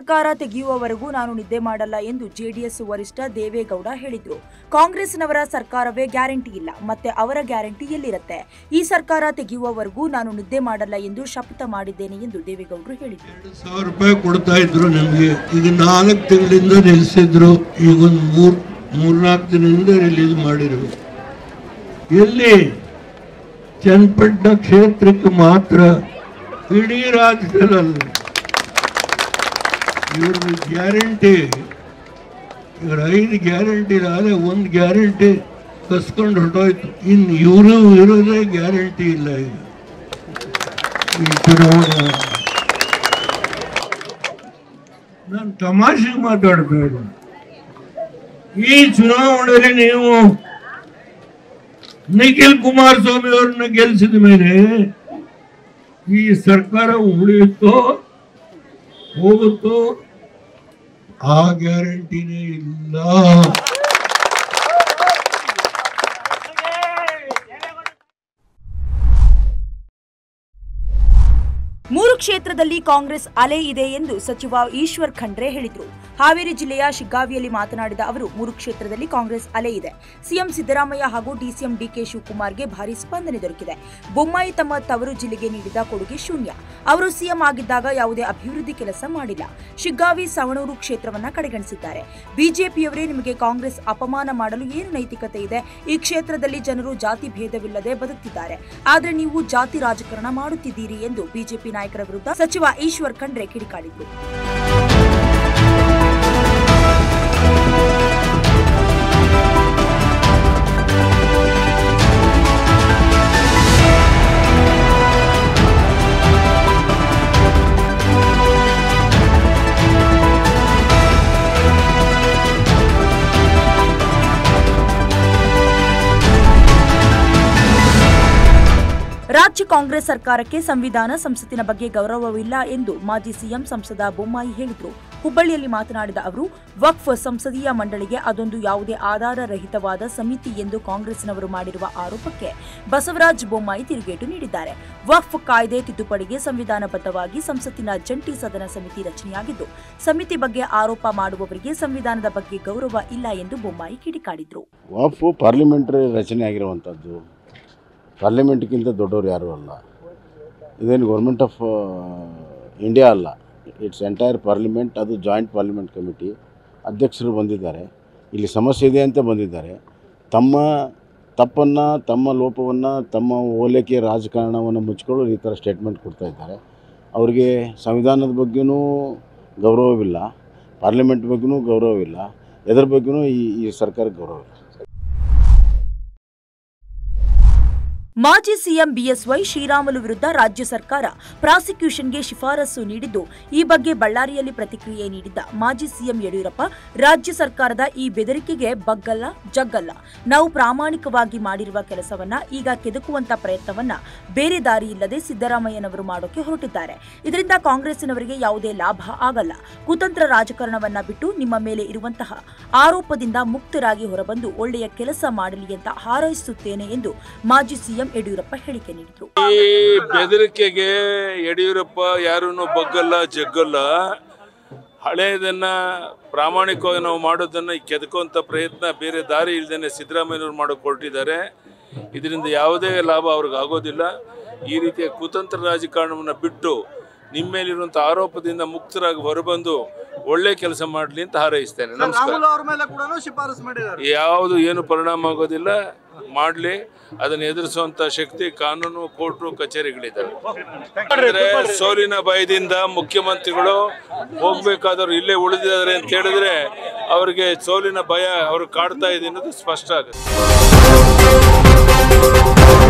ಸರ್ಕಾರ ತೆಗೆಯುವವರೆಗೂ ನಾನು ನಿದ್ದೆ ಮಾಡಲ್ಲ ಎಂದು ಜೆಡಿಎಸ್ ವರಿಷ್ಠ ದೇವೇಗೌಡ ಹೇಳಿದ್ರು ಕಾಂಗ್ರೆಸ್ನವರ ಸರ್ಕಾರವೇ ಗ್ಯಾರಂಟಿ ಇಲ್ಲ ಮತ್ತೆ ಅವರ ಗ್ಯಾರಂಟಿ ಎಲ್ಲಿರುತ್ತೆ ಈ ಸರ್ಕಾರ ತೆಗೆಯುವವರೆಗೂ ನಾನು ನಿದ್ದೆ ಮಾಡಲ್ಲ ಎಂದು ಶಪಥ ಮಾಡಿದ್ದೇನೆ ಎಂದು ದೇವೇಗೌಡರು ಹೇಳಿದರು ಎರಡು ಸಾವಿರ ರೂಪಾಯಿ ಕೊಡ್ತಾ ಇದ್ರು ನಮಗೆ ಈಗ ನಾಲ್ಕು ತಿಂಗಳಿಂದ ನಿಲ್ಲಿಸಿದ್ರು ಈಗ ಒಂದು ಮೂರ್ ಮೂರ್ನಾಲ್ಕು ದಿನದಿಂದ ರಿಲೀಸ್ ಮಾಡಿರು ಎಲ್ಲಿ ಚನ್ನಪಟ್ಟಣ ಕ್ಷೇತ್ರಕ್ಕೆ ಮಾತ್ರ ಇಡೀ ರಾಜ್ಯದಲ್ಲ ಇವ್ರದ್ದು ಗ್ಯಾರಂಟಿ ಇವ್ರ ಐದು ಗ್ಯಾರಂಟಿ ಆದರೆ ಒಂದು ಗ್ಯಾರಂಟಿ ಕಸ್ಕೊಂಡು ಹೊರಟೋಯ್ತು ಇನ್ನು ಇವರು ಇರೋದೇ ಗ್ಯಾರಂಟಿ ಇಲ್ಲ ಈಗ ಈ ಚುನಾವಣೆ ನಾನು ತಮಾಷೆಗೆ ಮಾತಾಡ್ಬೇಡ ಈ ಚುನಾವಣೆಯಲ್ಲಿ ನೀವು ನಿಖಿಲ್ ಕುಮಾರಸ್ವಾಮಿ ಅವ್ರನ್ನ ಗೆಲ್ಲಿಸಿದ ಮೇಲೆ ಈ ಸರ್ಕಾರ ಉಳಿಯುತ್ತೋ ಹೋಗುತ್ತೋ ಆ ಗ್ಯಾರಂಟಿನೇ ಇಲ್ಲ ಮೂರು ಕ್ಷೇತ್ರದಲ್ಲಿ ಕಾಂಗ್ರೆಸ್ ಅಲೆ ಇದೆ ಎಂದು ಸಚಿವ ಈಶ್ವರ್ ಖಂಡ್ರೆ ಹೇಳಿದರು ಹಾವೇರಿ ಜಿಲ್ಲೆಯ ಶಿಗ್ಗಾವಿಯಲ್ಲಿ ಮಾತನಾಡಿದ ಅವರು ಮೂರು ಕ್ಷೇತ್ರದಲ್ಲಿ ಕಾಂಗ್ರೆಸ್ ಅಲೆ ಇದೆ ಸಿಎಂ ಸಿದ್ದರಾಮಯ್ಯ ಹಾಗೂ ಡಿಸಿಎಂ ಡಿಕೆ ಶಿವಕುಮಾರ್ಗೆ ಭಾರಿ ಸ್ಪಂದನೆ ದೊರಕಿದೆ ಬೊಮ್ಮಾಯಿ ತಮ್ಮ ತವರು ಜಿಲ್ಲೆಗೆ ನೀಡಿದ ಕೊಡುಗೆ ಶೂನ್ಯ ಅವರು ಸಿಎಂ ಆಗಿದ್ದಾಗ ಯಾವುದೇ ಅಭಿವೃದ್ಧಿ ಕೆಲಸ ಮಾಡಿಲ್ಲ ಶಿಗ್ಗಾವಿ ಸವಣೂರು ಕ್ಷೇತ್ರವನ್ನ ಕಡೆಗಣಿಸಿದ್ದಾರೆ ಬಿಜೆಪಿಯವರೇ ನಿಮಗೆ ಕಾಂಗ್ರೆಸ್ ಅಪಮಾನ ಮಾಡಲು ಏನು ನೈತಿಕತೆ ಇದೆ ಈ ಕ್ಷೇತ್ರದಲ್ಲಿ ಜನರು ಜಾತಿ ಭೇದವಿಲ್ಲದೆ ಬದುಕ್ತಿದ್ದಾರೆ ಆದ್ರೆ ನೀವು ಜಾತಿ ರಾಜಕಾರಣ ಮಾಡುತ್ತಿದ್ದೀರಿ ಎಂದು ಬಿಜೆಪಿ ನಾಯಕರ ವಿರುದ್ಧ ಸಚಿವ ಈಶ್ವರ್ ಖಂಡ್ರೆ ಕಿಡಿಕಾಡಿದ್ರು ರಾಜ್ಯ ಕಾಂಗ್ರೆಸ್ ಸರ್ಕಾರಕ್ಕೆ ಸಂವಿಧಾನ ಸಂಸತ್ತಿನ ಬಗ್ಗೆ ಗೌರವವಿಲ್ಲ ಎಂದು ಮಾಜಿ ಸಿಎಂ ಸಂಸದ ಬೊಮ್ಮಾಯಿ ಹೇಳಿದರು ಹುಬ್ಬಳ್ಳಿಯಲ್ಲಿ ಮಾತನಾಡಿದ ಅವರು ವಕ್ಫ್ ಸಂಸದೀಯ ಮಂಡಳಿಗೆ ಅದೊಂದು ಯಾವುದೇ ಆಧಾರ ರಹಿತವಾದ ಸಮಿತಿ ಎಂದು ಕಾಂಗ್ರೆಸ್ನವರು ಮಾಡಿರುವ ಆರೋಪಕ್ಕೆ ಬಸವರಾಜ ಬೊಮ್ಮಾಯಿ ತಿರುಗೇಟು ನೀಡಿದ್ದಾರೆ ವಕ್ಫ್ ಕಾಯ್ದೆ ತಿದ್ದುಪಡಿಗೆ ಸಂವಿಧಾನಬದ್ಧವಾಗಿ ಸಂಸತ್ತಿನ ಜಂಟಿ ಸದನ ಸಮಿತಿ ರಚನೆಯಾಗಿದ್ದು ಸಮಿತಿ ಬಗ್ಗೆ ಆರೋಪ ಮಾಡುವವರಿಗೆ ಸಂವಿಧಾನದ ಬಗ್ಗೆ ಗೌರವ ಇಲ್ಲ ಎಂದು ಬೊಮ್ಮಾಯಿ ಕಿಡಿಕಾಡಿದರು ವಾಫು ಪಾರ್ಲಿಮೆಂಟ್ರಿ ರಚನೆ ಆಗಿರುವಂಥದ್ದು ಪಾರ್ಲಿಮೆಂಟ್ಗಿಂತ ದೊಡ್ಡವರು ಯಾರೂ ಅಲ್ಲ ಇದೇನು ಗೌರ್ಮೆಂಟ್ ಆಫ್ ಇಂಡಿಯಾ ಅಲ್ಲ ಇಟ್ಸ್ ಎಂಟೈರ್ ಪಾರ್ಲಿಮೆಂಟ್ ಅದು ಜಾಯಿಂಟ್ ಪಾರ್ಲಿಮೆಂಟ್ ಕಮಿಟಿ ಅಧ್ಯಕ್ಷರು ಬಂದಿದ್ದಾರೆ ಇಲ್ಲಿ ಸಮಸ್ಯೆ ಇದೆ ಅಂತ ಬಂದಿದ್ದಾರೆ ತಮ್ಮ ತಪ್ಪನ್ನು ತಮ್ಮ ಲೋಪವನ್ನು ತಮ್ಮ ಓಲೈಕೆ ರಾಜಕಾರಣವನ್ನು ಮುಚ್ಕೊಳ್ಳಲು ಈ ಥರ ಸ್ಟೇಟ್ಮೆಂಟ್ ಕೊಡ್ತಾ ಇದ್ದಾರೆ ಅವರಿಗೆ ಸಂವಿಧಾನದ ಬಗ್ಗೆನೂ ಗೌರವವಿಲ್ಲ ಪಾರ್ಲಿಮೆಂಟ್ ಬಗ್ಗೆನೂ ಗೌರವವಿಲ್ಲ ಎದ್ರ ಬಗ್ಗೆನೂ ಈ ಈ ಸರ್ಕಾರಕ್ಕೆ ಗೌರವ ಇಲ್ಲ ಮಾಜಿ ಸಿಎಂ ಬಿಎಸ್ವೈ ಶ್ರೀರಾಮುಲು ವಿರುದ್ಧ ರಾಜ್ಯ ಸರ್ಕಾರ ಪ್ರಾಸಿಕ್ಯೂಷನ್ಗೆ ಶಿಫಾರಸು ನೀಡಿದ್ದು ಈ ಬಗ್ಗೆ ಬಳ್ಳಾರಿಯಲ್ಲಿ ಪ್ರತಿಕ್ರಿಯೆ ನೀಡಿದ್ದ ಮಾಜಿ ಸಿಎಂ ಯಡಿಯೂರಪ್ಪ ರಾಜ್ಯ ಸರ್ಕಾರದ ಈ ಬೆದರಿಕೆಗೆ ಬಗ್ಗಲ್ಲ ಜಗ್ಗಲ್ಲ ನಾವು ಪ್ರಾಮಾಣಿಕವಾಗಿ ಮಾಡಿರುವ ಕೆಲಸವನ್ನ ಈಗ ಕೆದಕುವಂತ ಪ್ರಯತ್ನವನ್ನ ಬೇರೆ ದಾರಿ ಇಲ್ಲದೆ ಸಿದ್ದರಾಮಯ್ಯನವರು ಮಾಡೋಕೆ ಹೊರಟಿದ್ದಾರೆ ಇದರಿಂದ ಕಾಂಗ್ರೆಸ್ಸಿನವರಿಗೆ ಯಾವುದೇ ಲಾಭ ಆಗಲ್ಲ ಕುತಂತ್ರ ರಾಜಕಾರಣವನ್ನ ಬಿಟ್ಟು ನಿಮ್ಮ ಮೇಲೆ ಇರುವಂತಹ ಆರೋಪದಿಂದ ಮುಕ್ತರಾಗಿ ಹೊರಬಂದು ಒಳ್ಳೆಯ ಕೆಲಸ ಮಾಡಲಿ ಅಂತ ಹಾರೈಸುತ್ತೇನೆ ಎಂದು ಮಾಜಿ ಸಿಎಂ ಯಡಿಯೂರಪ್ಪ ಹೇಳಿಕೆ ನೀಡಿದರು ಈ ಬೆದರಿಕೆಗೆ ಯಡಿಯೂರಪ್ಪ ಯಾರನ್ನು ಬಗ್ಗಲ್ಲ ಜಗ್ಗಲ್ಲ ಹಳೆಯದನ್ನ ಪ್ರಾಮಾಣಿಕವಾಗಿ ನಾವು ಮಾಡೋದನ್ನ ಕೆದಕುವಂಥ ಪ್ರಯತ್ನ ಬೇರೆ ದಾರಿ ಇಲ್ದೇನೆ ಸಿದ್ದರಾಮಯ್ಯನವ್ರು ಮಾಡೋಕೆ ಹೊರಟಿದ್ದಾರೆ ಇದರಿಂದ ಯಾವುದೇ ಲಾಭ ಅವ್ರಿಗೆ ಆಗೋದಿಲ್ಲ ಈ ರೀತಿಯ ಕುತಂತ್ರ ರಾಜಕಾರಣವನ್ನು ಬಿಟ್ಟು ನಿಮ್ಮ ಮೇಲಿರುವಂಥ ಆರೋಪದಿಂದ ಮುಕ್ತರಾಗಿ ಹೊರಬಂದು ಒಳ್ಳೆ ಕೆಲಸ ಮಾಡಲಿ ಅಂತ ಹಾರೈಸ್ತೇನೆ ನಮಸ್ಕಾರ ರಾಹುಲ್ ಅವ್ರ ಮೇಲೆ ಕೂಡ ಶಿಫಾರಸು ಮಾಡಿದ್ದಾರೆ ಯಾವುದು ಏನು ಪರಿಣಾಮ ಆಗೋದಿಲ್ಲ ಮಾಡಲಿ ಅದನ್ನು ಎದುರಿಸುವಂತ ಶಕ್ತಿ ಕಾನೂನು ಕೋರ್ಟು ಕಚೇರಿಗಳಿದ್ದಾವೆ ಅಂದ್ರೆ ಸೋಲಿನ ಭಯದಿಂದ ಮುಖ್ಯಮಂತ್ರಿಗಳು ಹೋಗ್ಬೇಕಾದವ್ರು ಇಲ್ಲೇ ಉಳಿದಿದ್ದಾರೆ ಅಂತ ಹೇಳಿದ್ರೆ ಅವ್ರಿಗೆ ಸೋಲಿನ ಭಯ ಅವ್ರು ಕಾಡ್ತಾ ಇದೆ ಅನ್ನೋದು ಸ್ಪಷ್ಟ ಆಗುತ್ತೆ